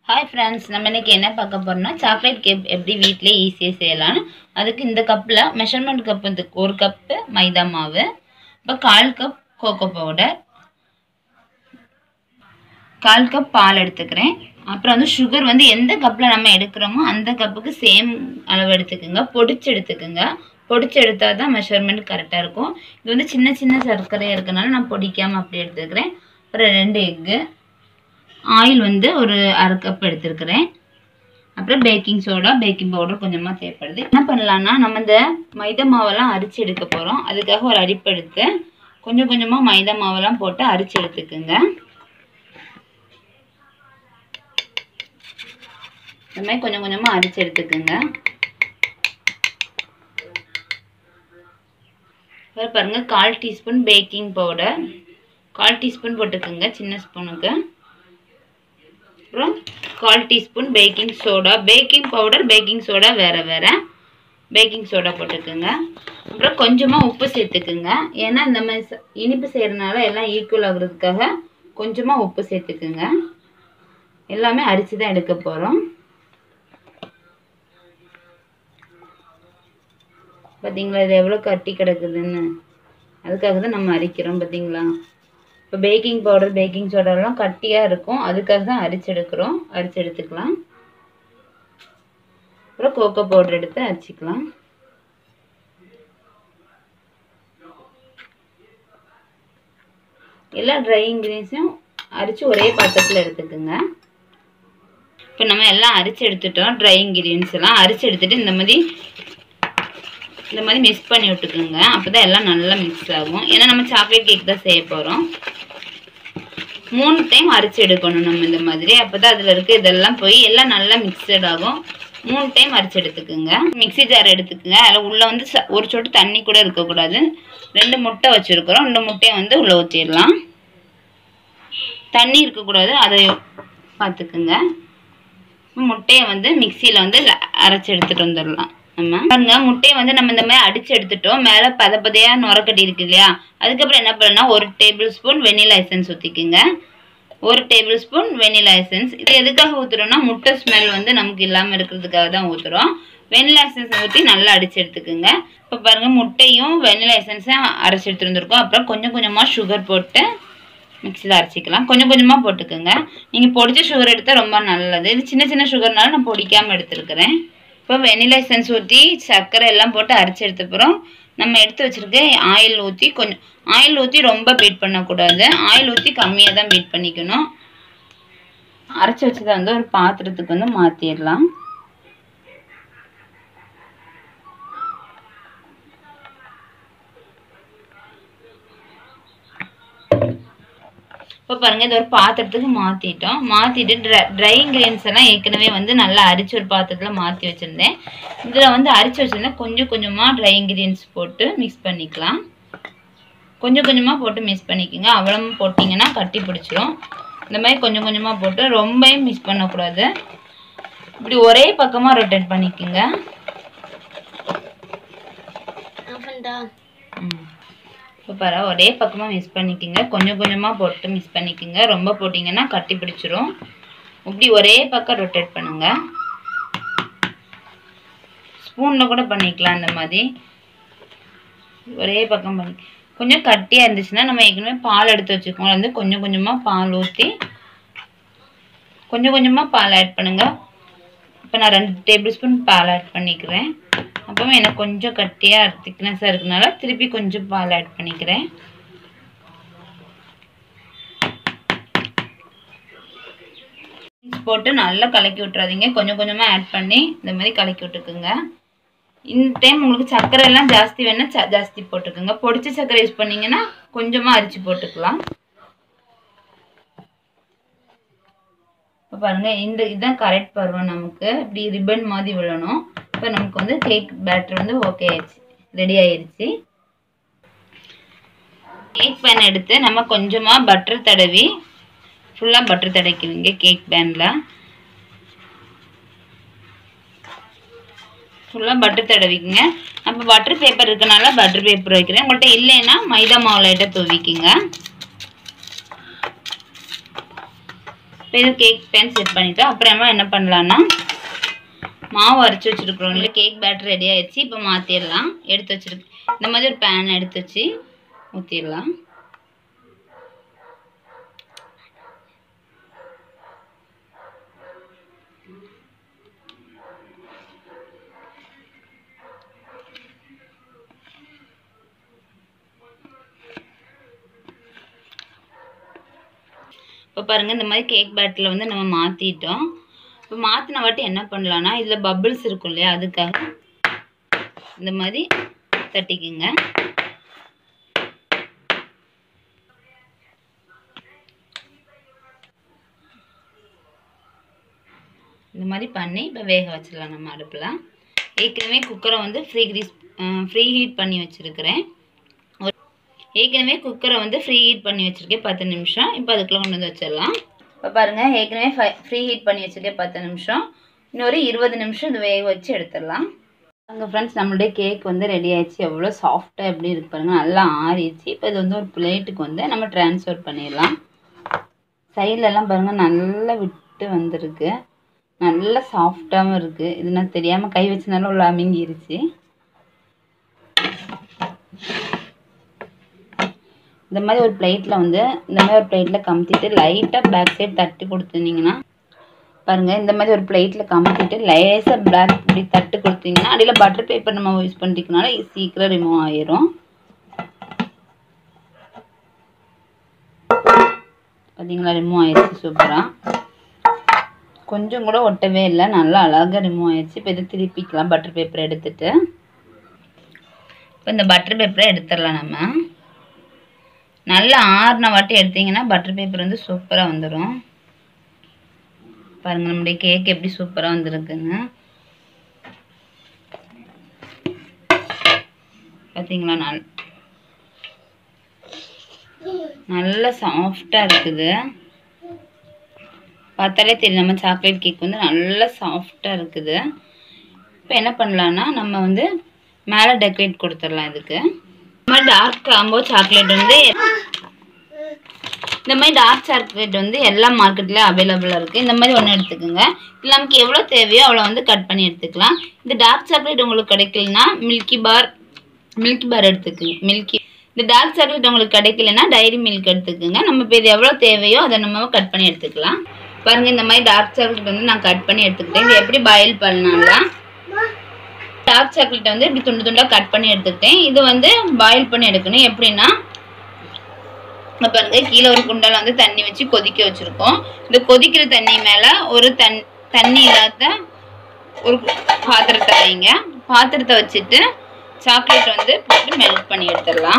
hi friends நம்ம இன்னைக்கு என்ன பார்க்க போறோம்னா சாக்லேட் கேக் எப்படி வீட்டிலே ஈஸியாக செய்யலாம்னு அதுக்கு இந்த கப்பில் மெஷர்மெண்ட் கப் வந்து ஒரு கப்பு மைதா மாவு இப்போ கால் கப் கோகோ பவுடர் கால் கப் பால் எடுத்துக்கிறேன் அப்புறம் வந்து சுகர் வந்து எந்த கப்பில் நம்ம எடுக்கிறோமோ அந்த கப்புக்கு சேம் அளவு எடுத்துக்கோங்க பொடிச்சு எடுத்துக்கோங்க பொடிச்சு எடுத்தால் தான் மெஷர்மெண்ட் கரெக்டாக இருக்கும் இது வந்து சின்ன சின்ன சர்க்கரையாக இருக்கனால நான் பொடிக்காமல் அப்படி எடுத்துக்கிறேன் அப்புறம் ரெண்டு எக்கு ஆயில் வந்து ஒரு அரை கப் எடுத்துருக்கிறேன் அப்புறம் பேக்கிங் சோடா பேக்கிங் பவுடர் கொஞ்சமாக தேவைப்படுது என்ன பண்ணலான்னா நம்ம இந்த மைதா மாவெல்லாம் அரிச்சு எடுக்க போகிறோம் அதுக்காக ஒரு அரிப்பு எடுத்து கொஞ்சம் கொஞ்சமாக மைதா மாவெல்லாம் போட்டு அரிச்சு எடுத்துக்குங்க இந்த மாதிரி கொஞ்சம் கொஞ்சமாக அரிச்சு எடுத்துக்குங்க அப்புறம் பாருங்க கால் டீஸ்பூன் பேக்கிங் பவுடர் கால் டீஸ்பூன் போட்டுக்கோங்க சின்ன ஸ்பூனுக்கு அப்புறம் கால் teaspoon baking soda baking powder baking soda வேறு வேறு பேக்கிங் சோடா போட்டுக்கோங்க அப்புறம் கொஞ்சமாக உப்பு சேர்த்துக்குங்க ஏன்னா இந்த மாதிரி ச- இனிப்பு செய்கிறனால எல்லாம் ஈக்குவல் ஆகுறதுக்காக கொஞ்சமாக உப்பு சேர்த்துக்குங்க எல்லாமே அரிசி தான் எடுக்க போகிறோம் பார்த்தீங்களா இது எவ்வளோ கட்டி கிடக்குதுன்னு அதுக்காக தான் நம்ம அரிக்கிறோம் பார்த்தீங்களா இப்போ பேக்கிங் பவுடர் பேக்கிங் சோடாலாம் கட்டியாக இருக்கும் அதுக்காக தான் அரிச்சு எடுக்கிறோம் அரிச்சு எடுத்துக்கலாம் அப்புறம் கோகோ பவுடர் எடுத்து அரிச்சிக்கலாம் எல்லா ட்ரை இன்க்ரீடியன்ஸையும் அரிச்சு ஒரே பாத்திரத்தில் எடுத்துக்கோங்க இப்போ நம்ம எல்லாம் அரிச்சு எடுத்துட்டோம் ட்ரை இன்க்ரீடியன்ஸ் எல்லாம் அரிச்சு எடுத்துட்டு இந்த மாதிரி இந்த மாதிரி மிக்ஸ் பண்ணி விட்டுக்குங்க அப்போ தான் எல்லாம் நல்லா மிக்ஸ் ஆகும் ஏன்னா நம்ம சாக்லேட் கேக் தான் செய்ய போகிறோம் மூணு டைம் அரைச்சி எடுக்கணும் நம்ம இந்த மாதிரி அப்போ தான் அதில் இருக்க இதெல்லாம் போய் எல்லாம் நல்லா மிக்சட் ஆகும் மூணு டைம் அரைச்சி எடுத்துக்குங்க மிக்ஸி ஜார் எடுத்துக்குங்க அதில் உள்ளே வந்து ச- ஒரு சொட்டு தண்ணி கூட இருக்கக்கூடாது ரெண்டு முட்டை வச்சுருக்குறோம் ரெண்டு முட்டையை வந்து உள்ளே ஊற்றிடலாம் தண்ணி இருக்கக்கூடாது அதை பார்த்துக்குங்க முட்டையை வந்து மிக்சியில் வந்து ல- அரைச்சி எடுத்துகிட்டு வந்துடலாம் நம்ம பாருங்க முட்டையை வந்து நம்ம இந்த மாதிரி அடிச்சு எடுத்துட்டோம் மேலே பத பதையா நுரக்கட்டி இருக்கு இல்லையா அதுக்கப்புறம் என்ன பண்ணணும்னா ஒரு டேபிள் ஸ்பூன் வெனிலா எசன்ஸ் ஊற்றிக்குங்க ஒரு டேபிள் ஸ்பூன் வெனிலா எசன்ஸ் இது எதுக்காக ஊற்றுறோம்னா முட்டை ஸ்மெல் வந்து நமக்கு இல்லாமல் இருக்கிறதுக்காக தான் ஊற்றுறோம் வெனிலா எசன்ஸ் ஊற்றி நல்லா அடிச்சு எடுத்துக்குங்க இப்போ பாருங்க முட்டையும் வெனிலா எசன்ஸும் அரைச்சி எடுத்துட்டு வந்திருக்கோம் அப்புறம் கொஞ்சம் கொஞ்சமாக சுகர் போட்டு மிக்சியில் அரைச்சிக்கலாம் கொஞ்சம் கொஞ்சமாக போட்டுக்கோங்க நீங்கள் பொடிச்ச சுகர் எடுத்தால் ரொம்ப நல்லது இது சின்ன சின்ன சுகர்னால நான் பொடிக்காமல் எடுத்துருக்கிறேன் இப்போ வெனிலா எசன்ஸ் ஊற்றி சர்க்கரை எல்லாம் போட்டு அரைச்சி எடுத்தப்புறம் நம்ம எடுத்து வச்சிருக்க ஆயில் ஊற்றி கொஞ்சம் ஆயில் ஊற்றி ரொம்ப பீட் பண்ணக்கூடாது ஆயில் ஊற்றி கம்மியாக தான் பீட் பண்ணிக்கணும் அரைச்சி வச்சதை வந்து ஒரு பாத்திரத்துக்கு வந்து மாற்றிடலாம் இப்போ பாருங்க இது ஒரு பாத்திரத்துக்கு மாற்றிட்டோம் மாற்றிட்டு ட்ரை ட்ரை இன்க்ரீடியன்ஸ் எல்லாம் ஏற்கனவே வந்து நல்லா அரிச்சு ஒரு பாத்திரத்தில் மாற்றி வச்சுருந்தேன் இதில் வந்து அரிச்சு வச்சுருந்தேன் கொஞ்சம் கொஞ்சமாக ட்ரை இன்க்ரீடியன்ஸ் போட்டு மிக்ஸ் பண்ணிக்கலாம் கொஞ்சம் கொஞ்சமாக போட்டு மிக்ஸ் பண்ணிக்கோங்க அவ்வளோ போட்டிங்கன்னா கட்டி பிடிச்சிரும் இந்த மாதிரி கொஞ்சம் கொஞ்சமாக போட்டு ரொம்பவும் மிக்ஸ் பண்ணக்கூடாது இப்படி ஒரே பக்கமாக ரொட்டேட் பண்ணிக்கோங்க ம் இப்போ பாரு ஒரே பக்கமாக மிக்ஸ் பண்ணிக்கோங்க கொஞ்சம் கொஞ்சமாக போட்டு மிக்ஸ் பண்ணிக்கோங்க ரொம்ப போட்டிங்கன்னா கட்டி பிடிச்சிரும் இப்படி ஒரே பக்கம் ரொட்டேட் பண்ணுங்க ஸ்பூனில் கூட பண்ணிக்கலாம் இந்த மாதிரி ஒரே பக்கம் பண்ணி கொஞ்சம் கட்டியாக இருந்துச்சுன்னா நம்ம ஏற்கனவே பால் எடுத்து வச்சுக்கோங்க வந்து கொஞ்சம் கொஞ்சமாக பால் ஊற்றி கொஞ்சம் கொஞ்சமாக பால் ஆட் பண்ணுங்க இப்போ நான் ரெண்டு டேபிள் ஸ்பூன் பால் ஆட் பண்ணிக்கிறேன் அப்போ எனக்கு கொஞ்சம் கட்டியாக திக்னஸாக இருக்கனால திருப்பி கொஞ்சம் பால் ஆட் பண்ணிக்கிறேன் போட்டு நல்லா கலக்கி விட்றாதீங்க கொஞ்சம் கொஞ்சமாக ஆட் பண்ணி இந்த மாதிரி கலக்கி விட்டுக்குங்க இந்த டைம் உங்களுக்கு சர்க்கரை எல்லாம் ஜாஸ்தி வேணால் ச ஜாஸ்தி போட்டுக்கோங்க பொடிச்ச சர்க்கரை யூஸ் பண்ணீங்கன்னா கொஞ்சமாக அரிச்சு போட்டுக்கலாம் இப்போ பாருங்க இந்த இதுதான் கரெக்ட் பருவம் நமக்கு இப்படி ரிப்பன் மாதிரி விழணும் இப்போ நமக்கு வந்து கேக் பேட்டர் வந்து ஓகே ஆயிடுச்சு ரெடி ஆயிடுச்சு கேக் பேன் எடுத்து நம்ம கொஞ்சமாக பட்டர் தடவி ஃபுல்லாக பட்டர் தடவிக்குவீங்க கேக் பேனில் ஃபுல்லாக பட்டர் தடவிக்குங்க அப்போ பட்டர் பேப்பர் இருக்கனால பட்டர் பேப்பர் வைக்கிறேன் உங்கள்கிட்ட இல்லைன்னா மைதா மாவு லைட்டாக தூவிக்குங்க இப்போ இது கேக் பேன் செட் பண்ணிட்டோம் அப்புறமா என்ன பண்ணலான்னா மாவு அரைச்சி வச்சுருக்குறோம் இல்லை கேக் பேட்டர் ரெடி ஆயிடுச்சு இப்போ மாற்றிடலாம் எடுத்து வச்சுருக்கு இந்த மாதிரி ஒரு பேன் எடுத்து வச்சு ஊற்றிடலாம் இப்போ பாருங்கள் இந்த மாதிரி கேக் பேட்டரில் வந்து நம்ம மாற்றிட்டோம் இப்போ மாற்றின வாட்டி என்ன பண்ணலான்னா இதில் பபிள்ஸ் இருக்கும் இல்லையா அதுக்காக இந்த மாதிரி தட்டிக்குங்க இந்த மாதிரி பண்ணி இப்போ வேக வச்சிடலாம் நம்ம அடுப்பில் ஏற்கனவே குக்கரை வந்து ஃப்ரீ கிரீஸ் ஃப்ரீ ஹீட் பண்ணி வச்சுருக்கிறேன் ஏற்கனவே குக்கரை வந்து ஃப்ரீ ஹீட் பண்ணி வச்சுருக்கேன் பத்து நிமிஷம் இப்போ அதுக்குள்ளே கொண்டு வந்து வச்சிடலாம் இப்போ பாருங்கள் ஏற்கனவே ஃபை ஃப்ரீ ஹீட் பண்ணி வச்சுருக்கேன் பத்து நிமிஷம் இன்னொரு இருபது நிமிஷம் இது வேக வச்சு எடுத்துடலாம் அங்கே ஃப்ரெண்ட்ஸ் நம்மளுடைய கேக் வந்து ரெடி ஆயிடுச்சு எவ்வளோ சாஃப்டாக எப்படி இருக்கு பாருங்கள் நல்லா ஆறிடுச்சு இப்போ இது வந்து ஒரு பிளேட்டுக்கு வந்து நம்ம ட்ரான்ஸ்ஃபர் பண்ணிடலாம் சைட்லலாம் பாருங்கள் நல்லா விட்டு வந்திருக்கு நல்லா சாஃப்டாகவும் இருக்குது இது நான் தெரியாமல் கை வச்சனால உள்ள அமுங்கிருச்சு இந்த மாதிரி ஒரு பிளேட்டில் வந்து இந்த மாதிரி ஒரு பிளேட்டில் கமுத்திட்டு லைட்டாக பேக் சைடு தட்டி கொடுத்துருந்தீங்கன்னா பாருங்கள் இந்த மாதிரி ஒரு பிளேட்டில் கமுத்திட்டு லேசாக பேக் இப்படி தட்டு கொடுத்தீங்கன்னா அடியில் பட்டர் பேப்பர் நம்ம யூஸ் பண்ணிட்டீங்கனால சீக்கிரம் ரிமூவ் ஆயிரும் பார்த்தீங்களா ரிமூவ் ஆயிடுச்சு சூப்பராக கொஞ்சம் கூட ஒட்டவே இல்லை நல்லா அழகாக ரிமூவ் ஆயிடுச்சு இப்போ இதை திருப்பிக்கலாம் பட்டர் பேப்பர் எடுத்துட்டு இப்போ இந்த பட்டர் பேப்பரை எடுத்துடலாம் நம்ம நல்லா ஆறின வாட்டி எடுத்தீங்கன்னா பட்டர் பேப்பர் வந்து சூப்பராக வந்துடும் பாருங்கள் நம்முடைய கேக் எப்படி சூப்பராக வந்திருக்குன்னு பார்த்தீங்களா நல் நல்ல சாஃப்டாக இருக்குது பார்த்தாலே தெரியும் நம்ம சாக்லேட் கேக் வந்து நல்லா சாஃப்டாக இருக்குது இப்போ என்ன பண்ணலான்னா நம்ம வந்து மேலே டெக்கரேட் கொடுத்துடலாம் இதுக்கு இந்த மாதிரி டார்க் காம்போ சாக்லேட் வந்து இந்த மாதிரி டார்க் சாக்லேட் வந்து எல்லா மார்க்கெட்லேயும் அவைலபிளாக இருக்குது இந்த மாதிரி ஒன்று எடுத்துக்கோங்க இல்லை நமக்கு எவ்வளோ தேவையோ அவ்வளோ வந்து கட் பண்ணி எடுத்துக்கலாம் இந்த டார்க் சாக்லேட் உங்களுக்கு கிடைக்கலனா மில்கி பார் மில்கி பார் எடுத்துக்கோங்க மில்கி இந்த டார்க் சாக்லேட் உங்களுக்கு கிடைக்கலனா டைரி மில்க் எடுத்துக்கோங்க நம்ம இப்போ இது எவ்வளோ தேவையோ அதை நம்ம கட் பண்ணி எடுத்துக்கலாம் பாருங்கள் இந்த மாதிரி டார்க் சாக்லேட் வந்து நான் கட் பண்ணி எடுத்துக்கிட்டேன் இது எப்படி பாயில் பண்ணலாம் டார்க் சாக்லேட் வந்து இப்படி துண்டு துண்டாக கட் பண்ணி எடுத்துக்கிட்டேன் இது வந்து பாயில் பண்ணி எடுக்கணும் எப்படின்னா இங்க பாருங்க கீழே ஒரு குண்டால வந்து தண்ணி வச்சு கொதிக்க வச்சிருக்கோம் இந்த கொதிக்கிற தண்ணி மேல ஒரு தன் தண்ணி இல்லாத ஒரு பாத்திரத்தை வைங்க பாத்திரத்தை வச்சுட்டு சாக்லேட் வந்து போட்டு மெல்ட் பண்ணி எடுத்துடலாம்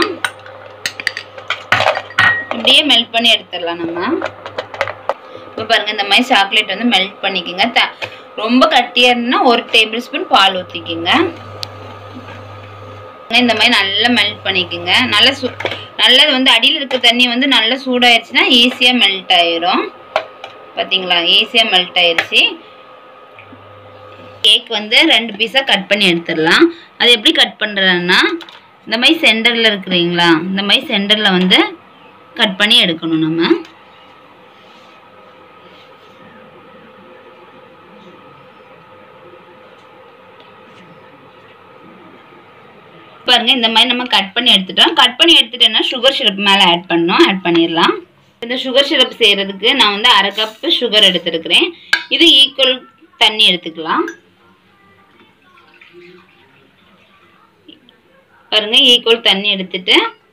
இப்படியே மெல்ட் பண்ணி எடுத்துடலாம் நம்ம இப்போ பாருங்க இந்த மாதிரி சாக்லேட் வந்து மெல்ட் பண்ணிக்கோங்க த ரொம்ப கட்டியாக இருந்தா ஒரு டேபிள் ஸ்பூன் பால் ஊற்றிக்கிங்க இந்த மாதிரி நல்லா மெல்ட் பண்ணிக்கோங்க நல்லா சூ நல்லது வந்து அடியில் இருக்க தண்ணி வந்து நல்லா சூடாயிருச்சுன்னா ஈஸியாக மெல்ட் ஆயிரும் பார்த்தீங்களா ஈஸியாக மெல்ட் ஆயிருச்சு கேக் வந்து ரெண்டு பீஸாக கட் பண்ணி எடுத்துடலாம் அது எப்படி கட் பண்ணுறதுன்னா இந்த மாதிரி சென்டரில் இருக்கிறீங்களா இந்த மாதிரி சென்டரில் வந்து கட் பண்ணி எடுக்கணும் நம்ம பாருங்க இந்த மாதிரி நம்ம கட் பண்ணி எடுத்துட்டோம் கட் பண்ணி எடுத்துட்டோம்னா சுகர் சிரப் மேலே ஆட் பண்ணோம் ஆட் பண்ணிடலாம் இந்த சுகர் சிரப் செய்கிறதுக்கு நான் வந்து அரை கப்பு சுகர் எடுத்துருக்கிறேன் இது ஈக்குவல் தண்ணி எடுத்துக்கலாம் பாருங்க ஈக்குவல் தண்ணி எடுத்துட்டு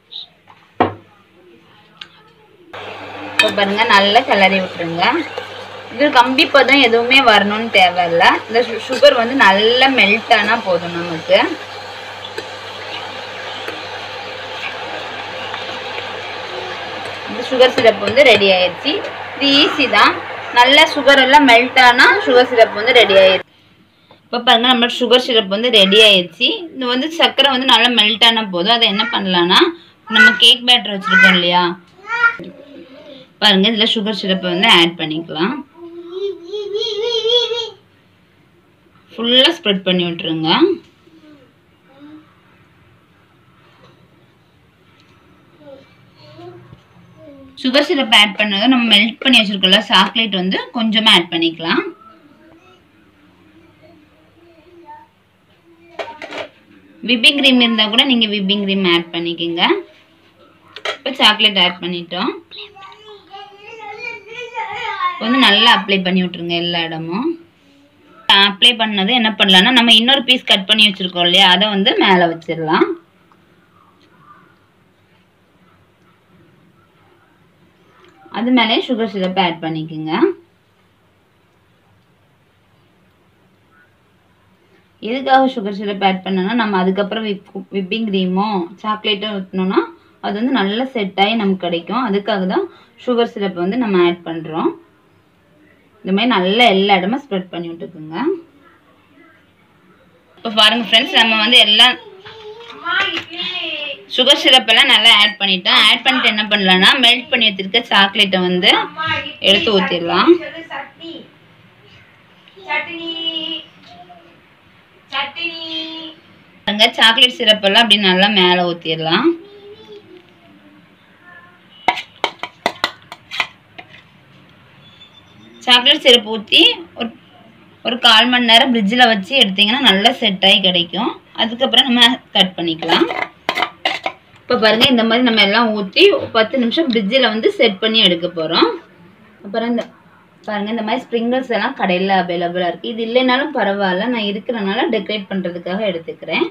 இப்போ பாருங்க நல்லா கிளறி விட்டுருங்க இது கம்பி பதம் எதுவுமே வரணும்னு தேவையில்ல இந்த சுகர் வந்து நல்லா மெல்ட் ஆனால் போதும் நமக்கு இந்த சுகர் சிரப் வந்து ரெடி ஆயிடுச்சு இது ஈஸி தான் நல்லா சுகர் எல்லாம் மெல்ட் ஆனால் சுகர் சிரப் வந்து ரெடி ஆயிடுச்சு இப்போ பாருங்க நம்ம சுகர் சிரப் வந்து ரெடி ஆயிடுச்சு இது வந்து சர்க்கரை வந்து நல்லா மெல்ட் ஆனால் போதும் அதை என்ன பண்ணலான்னா நம்ம கேக் பேட்டர் வச்சுருக்கோம் இல்லையா பாருங்க இதில் சுகர் சிரப்பை வந்து ஆட் பண்ணிக்கலாம் ஃபுல்லாக ஸ்ப்ரெட் பண்ணி விட்டுருங்க சுகர் சிரப் ஆட் பண்ணதை நம்ம மெல்ட் பண்ணி வச்சிருக்கோம்ல சாக்லேட் வந்து கொஞ்சமாக ஆட் பண்ணிக்கலாம் விப்பிங் க்ரீம் இருந்தால் கூட நீங்கள் விப்பிங் க்ரீம் ஆட் பண்ணிக்கோங்க இப்போ சாக்லேட் ஆட் பண்ணிட்டோம் இப்போ வந்து நல்லா அப்ளை பண்ணி விட்ருங்க எல்லா இடமும் அப்ளை பண்ணது என்ன பண்ணலாம்னா நம்ம இன்னொரு பீஸ் கட் பண்ணி வச்சுருக்கோம் இல்லையா அதை வந்து மேலே வச்சிடலாம் அது மேலே சுகர் சிரப் ஆட் பண்ணிக்கோங்க எதுக்காக சுகர் சிரப் ஆட் பண்ணனா நம்ம அதுக்கப்புறம் விப் விப்பிங் க்ரீமோ சாக்லேட்டும் ஊற்றினோன்னா அது வந்து நல்லா செட் ஆகி நமக்கு கிடைக்கும் அதுக்காக தான் சுகர் சிரப் வந்து நம்ம ஆட் பண்ணுறோம் இந்த மாதிரி நல்லா எல்லா இடமும் ஸ்ப்ரெட் பண்ணி விட்டுக்குங்க இப்போ பாருங்கள் ஃப்ரெண்ட்ஸ் நம்ம வந்து எல்லாம் சுகர் சிரப் எல்லாம் நல்லா ஆட் பண்ணிட்டோம் ஆட் பண்ணிட்டு என்ன பண்ணலாம்னா மெல்ட் பண்ணி வச்சிருக்க சாக்லேட்டை வந்து எடுத்து ஊற்றிடலாம் பாருங்க சாக்லேட் சிரப் எல்லாம் அப்படி நல்லா மேலே ஊற்றிடலாம் சாக்லேட் சிரப் ஊற்றி ஒரு ஒரு கால் மணி நேரம் ஃப்ரிட்ஜில் வச்சு எடுத்தீங்கன்னா நல்லா செட் ஆகி கிடைக்கும் அதுக்கப்புறம் நம்ம கட் பண்ணிக்கலாம் இப்போ பாருங்கள் இந்த மாதிரி நம்ம எல்லாம் ஊற்றி பத்து நிமிஷம் ஃப்ரிட்ஜில் வந்து செட் பண்ணி எடுக்க போகிறோம் அப்புறம் இந்த பாருங்கள் இந்த மாதிரி ஸ்ப்ரிங்கிள்ஸ் எல்லாம் கடையில் அவைலபிளாக இருக்குது இது இல்லைனாலும் பரவாயில்ல நான் இருக்கிறனால டெக்கரேட் பண்ணுறதுக்காக எடுத்துக்கிறேன்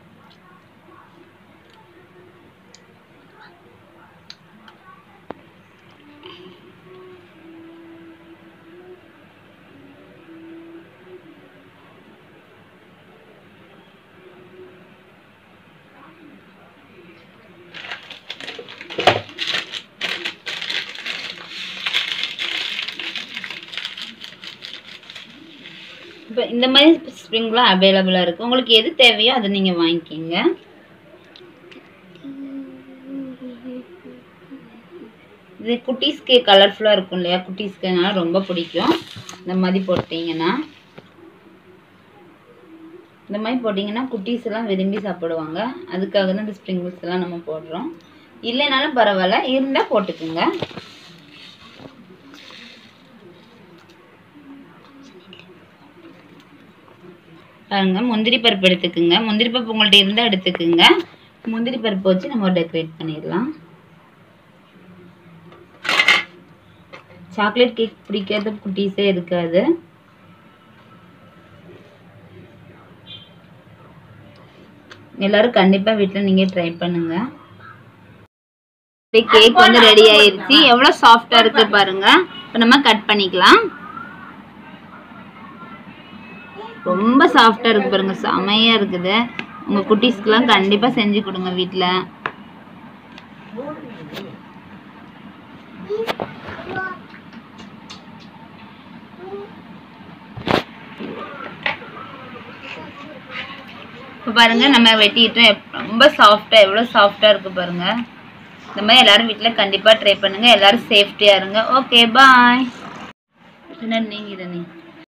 இப்போ இந்த மாதிரி ஸ்ப்ரிங்லாம் அவைலபிளாக இருக்குது உங்களுக்கு எது தேவையோ அதை நீங்கள் வாங்கிக்கிங்க இது குட்டீஸ்க்கு கலர்ஃபுல்லாக இருக்கும் இல்லையா குட்டீஸ்க்கு அதனால ரொம்ப பிடிக்கும் இந்த மாதிரி போட்டிங்கன்னா இந்த மாதிரி போட்டிங்கன்னா குட்டீஸ் எல்லாம் விரும்பி சாப்பிடுவாங்க அதுக்காக தான் இந்த ஸ்ப்ரிங்கிள்ஸ் எல்லாம் நம்ம போடுறோம் இல்லைனாலும் பரவாயில்ல இருந்தால் போட்டுக்குங்க பாருங்க முந்திரி பருப்பு எடுத்துக்குங்க முந்திரி பருப்பு உங்கள்ட்ட இருந்தால் எடுத்துக்குங்க முந்திரி பருப்பு வச்சு நம்ம டெக்கரேட் பண்ணிடலாம் சாக்லேட் கேக் பிடிக்காத குட்டீஸே இருக்காது எல்லாரும் கண்டிப்பா வீட்டில் நீங்க ட்ரை பண்ணுங்க கேக் வந்து ரெடி ஆயிருச்சு எவ்வளவு சாஃப்டா இருக்கு பாருங்க இப்போ நம்ம கட் பண்ணிக்கலாம் ரொம்ப சாஃப்டா இருக்கு பாருங்க செமையா இருக்குது உங்க குட்டீஸ்க்குலாம் கண்டிப்பா செஞ்சு கொடுங்க வீட்ல இப்போ பாருங்க நம்ம வெட்டிட்டோம் எப்- ரொம்ப சாஃப்டா எவ்வளவு சாஃப்டா இருக்கு பாருங்க இந்த மாதிரி எல்லாரும் வீட்ல கண்டிப்பா ட்ரை பண்ணுங்க எல்லாரும் சேஃப்டியா இருங்க ஓகே பாய் நீங்க இதை நீ